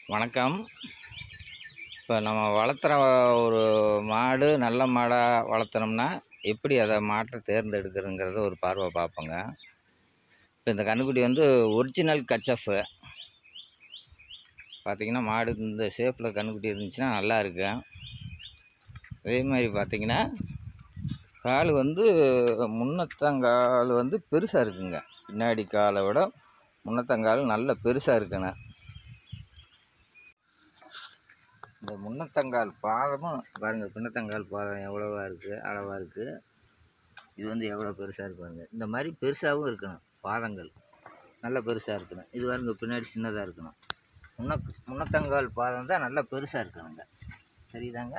வணக்கம் இப்போ நம்ம வளர்த்துற ஒரு மாடு நல்ல மாடாக வளர்த்துனோம்னா எப்படி அதை மாட்டை தேர்ந்தெடுக்கிறதுங்கிறத ஒரு பார்வை பார்ப்போங்க இப்போ இந்த கன்றுக்குட்டி வந்து ஒரிஜினல் கச்சஃப்பு பார்த்தீங்கன்னா மாடு இந்த ஷேப்பில் கன்றுக்குட்டி இருந்துச்சுன்னா நல்லா இருக்கும் அதே மாதிரி பார்த்தீங்கன்னா கால் வந்து முன்னத்தங்கால் வந்து பெருசாக இருக்குங்க பின்னாடி காலை விட முன்னத்தங்கால் நல்ல பெருசாக இருக்குண்ணே இந்த முன்னத்தங்கால் பாதமும் பாருங்கள் பின்னத்தங்கால் பாதம் எவ்வளோவா இருக்குது அளவாக இருக்குது இது வந்து எவ்வளோ பெருசாக இருக்கு பாருங்க இந்த மாதிரி பெருசாகவும் இருக்கணும் பாதங்கள் நல்ல பெருசாக இருக்கணும் இது பாருங்க பின்னாடி சின்னதாக இருக்கணும் முன்ன முன்னத்தங்கால் பாதம் தான் நல்லா பெருசாக இருக்கணுங்க சரிதாங்க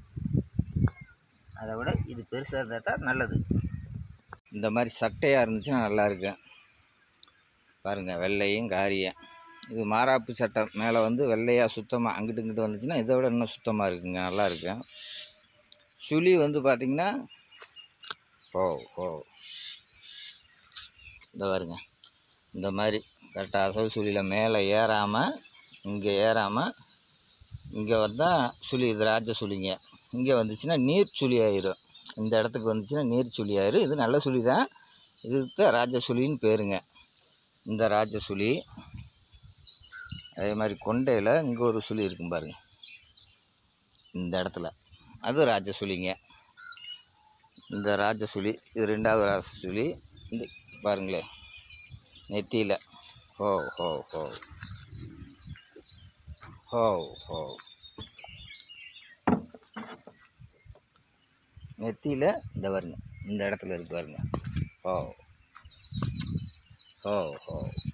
அதை விட இது பெருசாக இருந்தால் தான் நல்லது இந்த மாதிரி சட்டையாக இருந்துச்சுன்னா நல்லா இருக்கும் பாருங்கள் வெள்ளையும் காரியம் இது மாறாப்பு சட்டை மேலே வந்து வெள்ளையாக சுத்தமாக அங்கிட்டு இங்கிட்டு வந்துச்சுன்னா இதை விட இன்னும் சுத்தமாக இருக்குங்க நல்லா இருக்கும் சுழி வந்து பார்த்திங்கன்னா ஓ ஓ இந்த பாருங்க இந்த மாதிரி கரெக்டாக அசவு சுழியில் மேலே ஏறாமல் இங்கே ஏறாமல் இங்கே வந்தால் சுழி இது ராஜ சுழிங்க இங்கே வந்துச்சுன்னா நீர் சுழி ஆயிரும் இந்த இடத்துக்கு வந்துச்சுன்னா நீர் சுழி ஆயிரும் இது நல்ல சுழி தான் இதுக்கு தான் ராஜ சுழின்னு பேருங்க இந்த ராஜ சுழி அதே மாதிரி கொண்டையில் இங்கே ஒரு சுழி இருக்கும் பாருங்க இந்த இடத்துல அது ராஜ சுழிங்க இந்த ராஜ சுழி இது ரெண்டாவது ராஜ சுழி இந்த பாருங்களேன் நெத்தியில் ஹோ ஹோ ஹோ ஹோ ஹோ நெத்தியில் இந்த பாருங்க இந்த இடத்துல இருக்கு பாருங்க ஹோ ஹோ ஹோ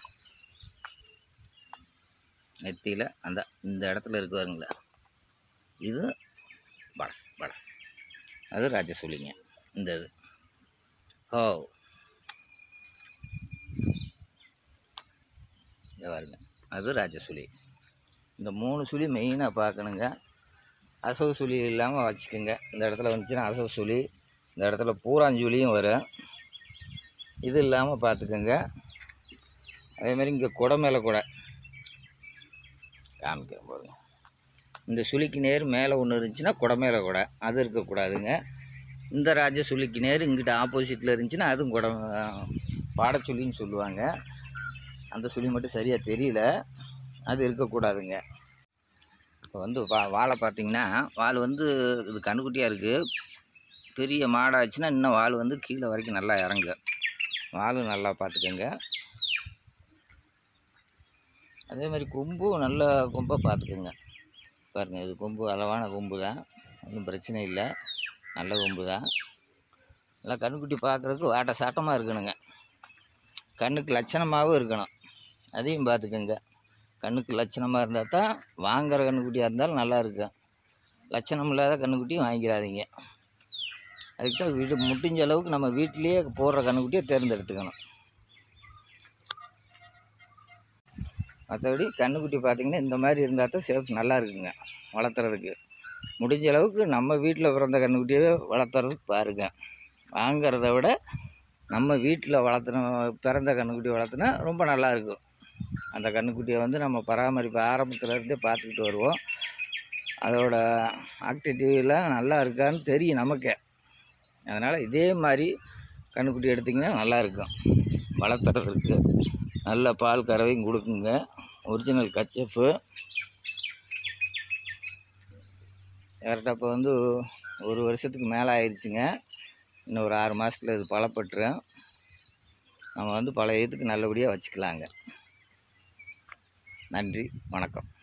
நெத்தியில் அந்த இந்த இடத்துல இருக்கு பாருங்களா இது பட பட அது ராஜசூலிங்க இந்த இது ஹோ இங்க பாருங்க அது ராஜசுலி இந்த மூணு சுழி மெயினாக பார்க்கணுங்க அசவு சுழி இல்லாமல் வச்சுக்கோங்க இந்த இடத்துல வந்துச்சுன்னா அசவு சுழி இந்த இடத்துல பூராஞ்சுழியும் வரும் இது இல்லாமல் பார்த்துக்கோங்க அதே மாதிரி இங்கே குடை மேலே கூட காமிக்கிறேன் பாருங்க இந்த சுழிக்கு நேர் மேலே ஒன்று இருந்துச்சுன்னா குடை மேலே கூட அது இருக்கக்கூடாதுங்க இந்த ராஜ சுழிக்கு நேர் இங்கிட்ட ஆப்போசிட்டில் இருந்துச்சுன்னா அதுவும் குடை பாடச்சுழின்னு சொல்லுவாங்க அந்த சுழி மட்டும் சரியாக தெரியல அது இருக்கக்கூடாதுங்க இப்போ வந்து வா வாழை பார்த்தீங்கன்னா வால் வந்து இது கண்ணுக்குட்டியாக இருக்குது பெரிய மாடாச்சுன்னா இன்னும் வால் வந்து கீழே வரைக்கும் நல்லா இறங்கு வால் நல்லா பார்த்துக்கோங்க அதே மாதிரி கொம்பும் நல்ல கொம்பாக பார்த்துக்கோங்க பாருங்கள் இது கொம்பு அளவான கொம்பு தான் ஒன்றும் பிரச்சனை இல்லை நல்ல கொம்பு தான் நல்லா கண்ணுக்குட்டி பார்க்குறதுக்கு வாட்ட சாட்டமாக இருக்கணுங்க கண்ணுக்கு லட்சணமாகவும் இருக்கணும் அதையும் பார்த்துக்கோங்க கண்ணுக்கு லட்சணமாக இருந்தால் தான் வாங்குற கண்ணுக்குட்டியாக இருந்தாலும் நல்லா இருக்கும் லட்சணம் இல்லாத கண்ணுக்குட்டியும் வாங்கிடாதீங்க அதுக்கு தான் வீடு முடிஞ்ச அளவுக்கு நம்ம வீட்டிலேயே போடுற கண்ணுக்குட்டியை தேர்ந்தெடுத்துக்கணும் மற்றபடி கண்ணுக்குட்டி பார்த்திங்கன்னா இந்த மாதிரி இருந்தால் தான் சேஃப் நல்லா இருக்குங்க வளர்த்துறதுக்கு முடிஞ்ச அளவுக்கு நம்ம வீட்டில் பிறந்த கண்ணுக்குட்டியே வளர்த்துறதுக்கு பாருங்கள் வாங்கிறத விட நம்ம வீட்டில் வளர்த்துன பிறந்த கண்ணுக்குட்டி வளர்த்துனா ரொம்ப நல்லா இருக்கும் அந்த கண்ணுக்குட்டியை வந்து நம்ம பராமரிப்பு ஆரம்பத்துலேருந்தே பார்த்துக்கிட்டு வருவோம் அதோட ஆக்டிவிட்டிலாம் நல்லா இருக்கான்னு தெரியும் நமக்கே அதனால் இதே மாதிரி கண்ணுக்குட்டி எடுத்திங்கன்னா நல்லா இருக்கும் வளர்த்துறதுக்கு நல்ல பால் கறவையும் கொடுக்குங்க ஒரிஜினல் கச்சப்பு கரெக்டாக இப்போ வந்து ஒரு வருஷத்துக்கு மேலே ஆயிடுச்சுங்க இன்னும் ஒரு ஆறு மாதத்தில் இது பலப்பட்டுரும் நம்ம வந்து பழைய இதுக்கு நல்லபடியாக வச்சுக்கலாங்க நன்றி வணக்கம்